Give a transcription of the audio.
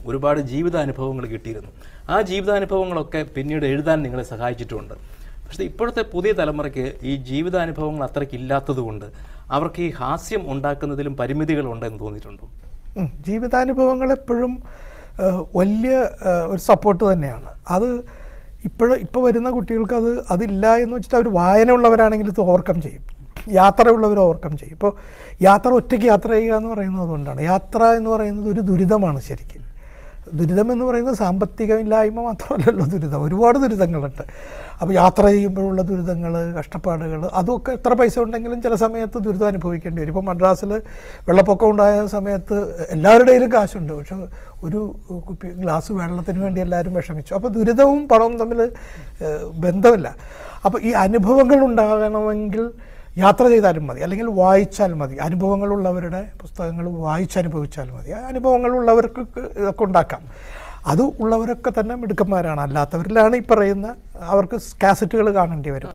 ഒരുപാട് ജീവിതാനുഭവങ്ങൾ കിട്ടിയിരുന്നു ആ ജീവിതാനുഭവങ്ങളൊക്കെ പിന്നീട് എഴുതാൻ നിങ്ങളെ സഹായിച്ചിട്ടുമുണ്ട് പക്ഷേ ഇപ്പോഴത്തെ പുതിയ തലമുറയ്ക്ക് ഈ ജീവിതാനുഭവങ്ങൾ അത്രയ്ക്ക് ഇല്ലാത്തതുകൊണ്ട് അവർക്ക് ഈ ഹാസ്യം ഉണ്ടാക്കുന്നതിലും പരിമിതികളുണ്ടെന്ന് തോന്നിയിട്ടുണ്ടോ ഉം. ജീവിതാനുഭവങ്ങൾ എപ്പോഴും ഏഹ്, വലിയ ഏഹ്, ഒരു സപ്പോർട്ട് തന്നെയാണ് അത് ഇപ്പോഴും ഇപ്പോൾ വരുന്ന കുട്ടികൾക്ക് അത് അതില്ല എന്ന് വെച്ചിട്ട് അവർ വായന ഉള്ളവരാണെങ്കിൽ ഇത് ഓവർകം ചെയ്യും യാത്രയുള്ളവർ ഓവർകം ചെയ്യും ഇപ്പോൾ യാത്ര ഒറ്റയ്ക്ക് യാത്ര ചെയ്യുക എന്ന് പറയുന്നത് അതുകൊണ്ടാണ് യാത്ര എന്ന് പറയുന്നത് ഒരു ദുരിതമാണ് ശരിക്കും ദുരിതം എന്ന് പറയുന്നത് സാമ്പത്തികമില്ലായ്മ മാത്രമല്ലല്ലോ ദുരിതം ഒരുപാട് ദുരിതങ്ങളുണ്ട് അപ്പോൾ യാത്ര ചെയ്യുമ്പോഴുള്ള ദുരിതങ്ങൾ കഷ്ടപ്പാടുകൾ അതൊക്കെ എത്ര പൈസ ഉണ്ടെങ്കിലും ചില സമയത്ത് ദുരിതം അനുഭവിക്കേണ്ടി വരും ഇപ്പോൾ മദ്രാസിൽ വെള്ളപ്പൊക്കം ഉണ്ടായ സമയത്ത് എല്ലാവരുടെയും കാശുണ്ട് പക്ഷെ ഒരു കുപ്പി ഗ്ലാസ് വെള്ളത്തിന് വേണ്ടി എല്ലാവരും വിഷമിച്ചു അപ്പോൾ ദുരിതവും പണവും തമ്മിൽ ഏഹ്, ബന്ധമില്ല അപ്പോൾ ഈ അനുഭവങ്ങൾ ഉണ്ടാകണമെങ്കിൽ യാത്ര ചെയ്താലും മതി അല്ലെങ്കിൽ വായിച്ചാൽ മതി അനുഭവങ്ങളുള്ളവരുടെ പുസ്തകങ്ങൾ വായിച്ചനുഭവിച്ചാൽ മതി ആ അനുഭവങ്ങളുള്ളവർക്ക് ഇതൊക്കെ ഉണ്ടാക്കാം അത് ഉള്ളവരൊക്കെ തന്നെ മിടുക്കന്മാരാണ് അല്ലാത്തവരിലാണ് ഈ പറയുന്ന അവർക്ക് കാസറ്റുകൾ കാണേണ്ടി വരും